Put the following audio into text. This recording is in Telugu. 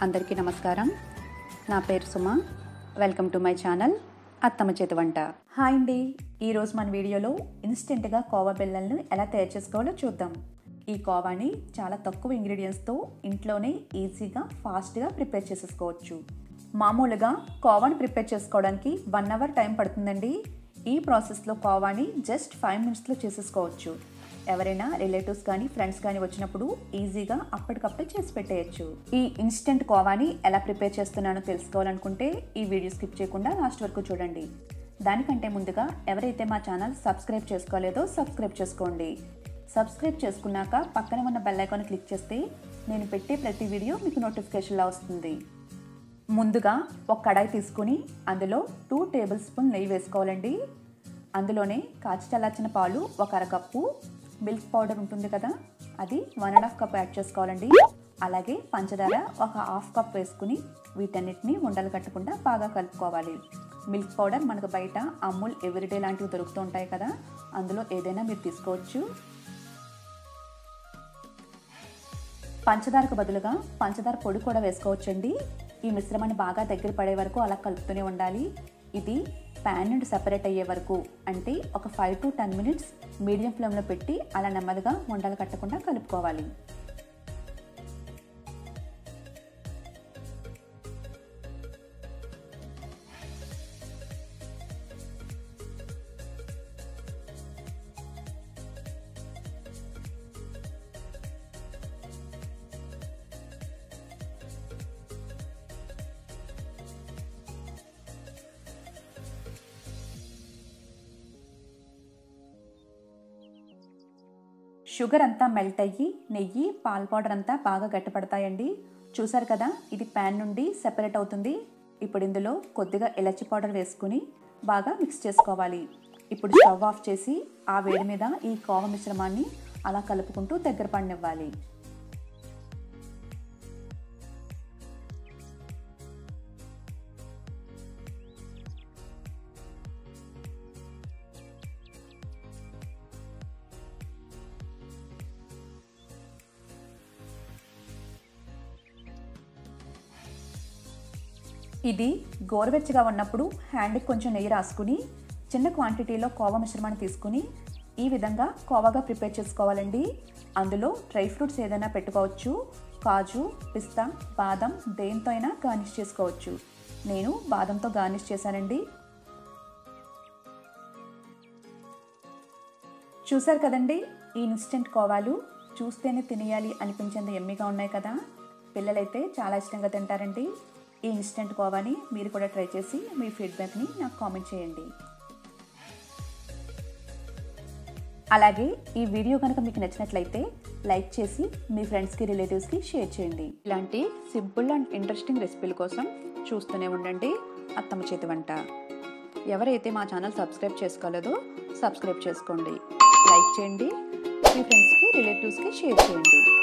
అందరికీ నమస్కారం నా పేరు Suma welcome to my channel అత్తమ్మ చేతి వంట హాయ్ అండి ఈరోజు మన వీడియోలో ఇన్స్టెంట్గా కోవా బెల్లలను ఎలా తయారు చేసుకోవాలో చూద్దాం ఈ కోవాని చాలా తక్కువ ఇంగ్రీడియంట్స్తో ఇంట్లోనే ఈజీగా ఫాస్ట్గా ప్రిపేర్ చేసేసుకోవచ్చు మామూలుగా కోవాని ప్రిపేర్ చేసుకోవడానికి వన్ అవర్ టైం పడుతుందండి ఈ ప్రాసెస్లో కోవాని జస్ట్ ఫైవ్ మినిట్స్లో చేసేసుకోవచ్చు ఎవరైనా రిలేటివ్స్ కానీ ఫ్రెండ్స్ కానీ వచ్చినప్పుడు ఈజీగా అప్పటికప్పుడే చేసి పెట్టేయచ్చు ఈ ఇన్స్టెంట్ కోవాని ఎలా ప్రిపేర్ చేస్తున్నానో తెలుసుకోవాలనుకుంటే ఈ వీడియో స్కిప్ చేయకుండా లాస్ట్ వరకు చూడండి దానికంటే ముందుగా ఎవరైతే మా ఛానల్ సబ్స్క్రైబ్ చేసుకోలేదో సబ్స్క్రైబ్ చేసుకోండి సబ్స్క్రైబ్ చేసుకున్నాక పక్కన ఉన్న బెల్ ఐకాన్ క్లిక్ చేస్తే నేను పెట్టే ప్రతి వీడియో మీకు నోటిఫికేషన్లా వస్తుంది ముందుగా ఒక కడాయి తీసుకుని అందులో టూ టేబుల్ స్పూన్ నెయ్యి వేసుకోవాలండి అందులోనే కాచి చల్లార్చిన పాలు ఒక అరకప్పు మిల్క్ పౌడర్ ఉంటుంది కదా అది one and half cup add చేసుకోవాలండి అలాగే పంచదార ఒక హాఫ్ కప్ వేసుకుని వీటన్నిటిని ఉండలు కట్టకుండా బాగా కలుపుకోవాలి మిల్క్ పౌడర్ మనకు బయట అమూల్ ఎవ్రీడే లాంటివి దొరుకుతూ ఉంటాయి కదా అందులో ఏదైనా మీరు తీసుకోవచ్చు పంచదారకు బదులుగా పంచదార పొడి కూడా వేసుకోవచ్చండి ఈ మిశ్రమాన్ని బాగా దగ్గర పడే వరకు అలా కలుపుతూనే ఉండాలి ఇది ప్యాన్ నుండి సెపరేట్ అయ్యే వరకు అంటే ఒక five to ten minutes medium ఫ్లేమ్లో పెట్టి అలా నెమ్మదిగా ఉండలు కట్టకుండా కలుపుకోవాలి షుగర్ అంతా మెల్ట్ అయ్యి నెయ్యి పాల్ పౌడర్ అంతా బాగా గట్టిపడతాయండి చూసారు కదా ఇది ప్యాన్ నుండి సెపరేట్ అవుతుంది ఇప్పుడు ఇందులో కొద్దిగా ఎలచి పౌడర్ వేసుకుని బాగా మిక్స్ చేసుకోవాలి ఇప్పుడు స్టవ్ ఆఫ్ చేసి ఆ వేడి మీద ఈ కోవ మిశ్రమాన్ని అలా కలుపుకుంటూ దగ్గర పడినివ్వాలి ఇది గోరువెచ్చగా ఉన్నప్పుడు హ్యాండ్కి కొంచెం నెయ్యి రాసుకుని చిన్న క్వాంటిటీలో కోవా మిశ్రమాన్ని తీసుకుని ఈ విధంగా కోవాగా ప్రిపేర్ చేసుకోవాలండి అందులో డ్రై ఫ్రూట్స్ ఏదైనా పెట్టుకోవచ్చు కాజు పిస్తా బాదం దేంతో అయినా గార్నిష్ చేసుకోవచ్చు నేను బాదంతో గార్నిష్ చేశానండి చూసారు కదండి ఈ ఇన్స్టెంట్ కోవాలు చూస్తేనే తినేయాలి అనిపించేంత ఎమ్మిగా ఉన్నాయి కదా పిల్లలైతే చాలా ఇష్టంగా తింటారండి ఈ ఇన్స్టెంట్ కోవాని మీరు కూడా ట్రై చేసి మీ ఫీడ్బ్యాక్ని నాకు కామెంట్ చేయండి అలాగే ఈ వీడియో కనుక మీకు నచ్చినట్లయితే లైక్ చేసి మీ ఫ్రెండ్స్కి రిలేటివ్స్కి షేర్ చేయండి ఇలాంటి సింపుల్ అండ్ ఇంట్రెస్టింగ్ రెసిపీల కోసం చూస్తూనే ఉండండి అత్తమ్మ చేతి వంట ఎవరైతే మా ఛానల్ సబ్స్క్రైబ్ చేసుకోలేదో సబ్స్క్రైబ్ చేసుకోండి లైక్ చేయండి మీ ఫ్రెండ్స్కి రిలేటివ్స్కి షేర్ చేయండి